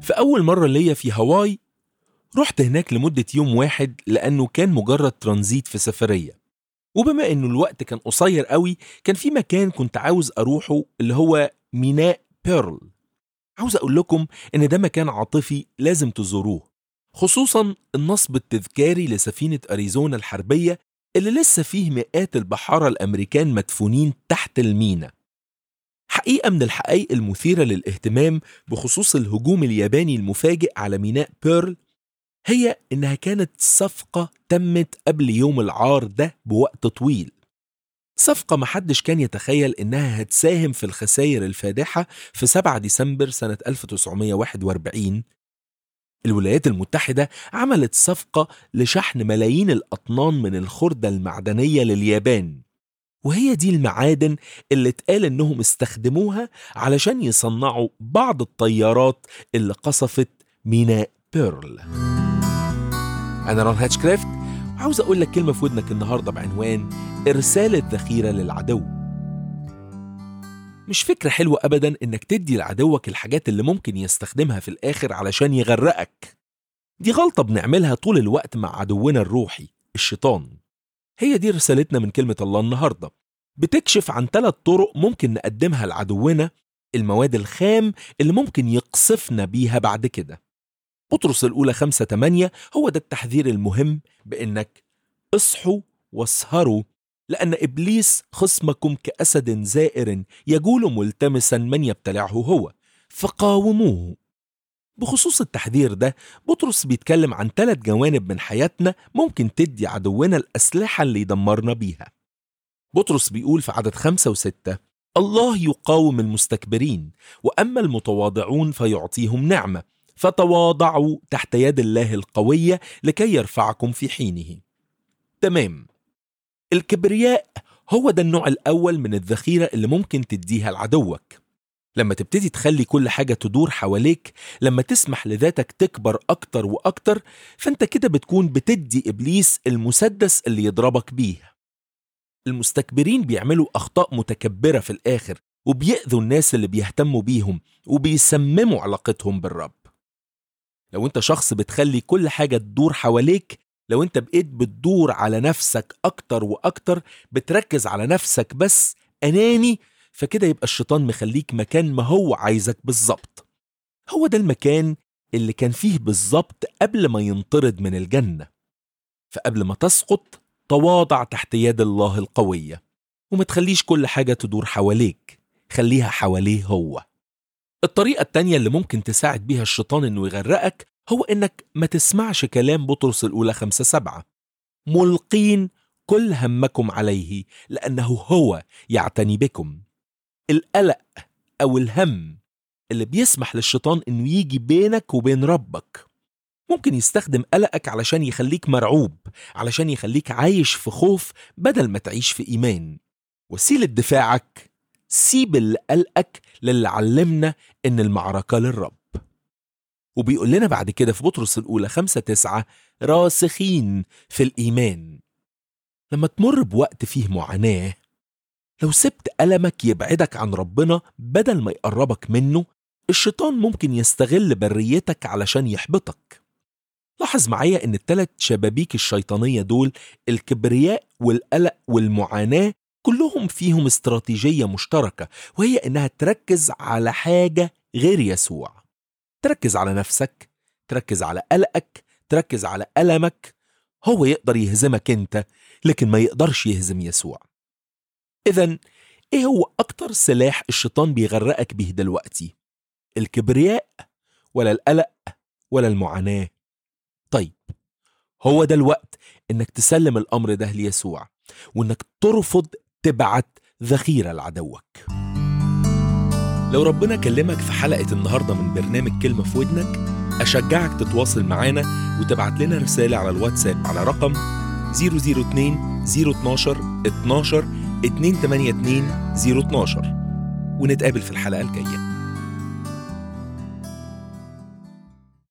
في أول مرة ليا في هاواي رحت هناك لمدة يوم واحد لأنه كان مجرد ترانزيت في سفرية وبما إنه الوقت كان قصير قوي كان في مكان كنت عاوز أروحه اللي هو ميناء بيرل عاوز أقول لكم إن ده مكان عاطفي لازم تزوروه خصوصا النصب التذكاري لسفينة أريزونا الحربية اللي لسه فيه مئات البحارة الأمريكان مدفونين تحت المينا حقيقة من الحقائق المثيرة للاهتمام بخصوص الهجوم الياباني المفاجئ على ميناء بيرل هي إنها كانت صفقة تمت قبل يوم العار ده بوقت طويل صفقة محدش كان يتخيل إنها هتساهم في الخسائر الفادحة في 7 ديسمبر سنة 1941 الولايات المتحدة عملت صفقة لشحن ملايين الأطنان من الخردة المعدنية لليابان وهي دي المعادن اللي اتقال انهم استخدموها علشان يصنعوا بعض الطيارات اللي قصفت ميناء بيرل انا رون هاتشكرافت وعاوز اقول لك كلمة في ودنك النهاردة بعنوان ارسال الذخيرة للعدو مش فكرة حلوة أبدا إنك تدي لعدوك الحاجات اللي ممكن يستخدمها في الآخر علشان يغرقك دي غلطة بنعملها طول الوقت مع عدونا الروحي الشيطان هي دي رسالتنا من كلمة الله النهاردة بتكشف عن ثلاث طرق ممكن نقدمها لعدونا المواد الخام اللي ممكن يقصفنا بيها بعد كده بطرس الأولى خمسة تمانية هو ده التحذير المهم بإنك اصحوا واسهروا لأن إبليس خصمكم كأسد زائر يجول ملتمسا من يبتلعه هو فقاوموه بخصوص التحذير ده بطرس بيتكلم عن ثلاث جوانب من حياتنا ممكن تدي عدونا الأسلحة اللي يدمرنا بيها بطرس بيقول في عدد خمسة وستة الله يقاوم المستكبرين وأما المتواضعون فيعطيهم نعمة فتواضعوا تحت يد الله القوية لكي يرفعكم في حينه تمام الكبرياء هو ده النوع الأول من الذخيرة اللي ممكن تديها لعدوك لما تبتدي تخلي كل حاجة تدور حواليك لما تسمح لذاتك تكبر أكتر وأكتر فأنت كده بتكون بتدي إبليس المسدس اللي يضربك بيه المستكبرين بيعملوا أخطاء متكبرة في الآخر وبيأذوا الناس اللي بيهتموا بيهم وبيسمموا علاقتهم بالرب لو انت شخص بتخلي كل حاجة تدور حواليك لو انت بقيت بتدور على نفسك أكتر وأكتر بتركز على نفسك بس أناني فكده يبقى الشيطان مخليك مكان ما هو عايزك بالظبط هو ده المكان اللي كان فيه بالظبط قبل ما ينطرد من الجنة فقبل ما تسقط تواضع تحت يد الله القوية وما تخليش كل حاجة تدور حواليك خليها حواليه هو الطريقة التانية اللي ممكن تساعد بيها الشيطان انه يغرقك هو انك ما تسمعش كلام بطرس الأولى خمسة سبعة ملقين كل همكم عليه لأنه هو يعتني بكم القلق أو الهم اللي بيسمح للشيطان إنه يجي بينك وبين ربك ممكن يستخدم قلقك علشان يخليك مرعوب علشان يخليك عايش في خوف بدل ما تعيش في إيمان وسيلة دفاعك سيب اللي قلقك للي علمنا إن المعركة للرب وبيقول لنا بعد كده في بطرس الأولى خمسة تسعة راسخين في الإيمان لما تمر بوقت فيه معاناة لو سبت ألمك يبعدك عن ربنا بدل ما يقربك منه الشيطان ممكن يستغل بريتك علشان يحبطك لاحظ معايا ان التلات شبابيك الشيطانية دول الكبرياء والقلق والمعاناة كلهم فيهم استراتيجية مشتركة وهي انها تركز على حاجة غير يسوع تركز على نفسك تركز على قلقك تركز على ألمك هو يقدر يهزمك انت لكن ما يقدرش يهزم يسوع إذا إيه هو أكتر سلاح الشيطان بيغرقك بيه دلوقتي؟ الكبرياء ولا القلق ولا المعاناة؟ طيب هو ده الوقت إنك تسلم الأمر ده ليسوع وإنك ترفض تبعت ذخيرة لعدوك لو ربنا كلمك في حلقة النهاردة من برنامج كلمة في ودنك أشجعك تتواصل معانا وتبعت لنا رسالة على الواتساب على رقم 002 012 12 282 012 ونتقابل في الحلقة الجاية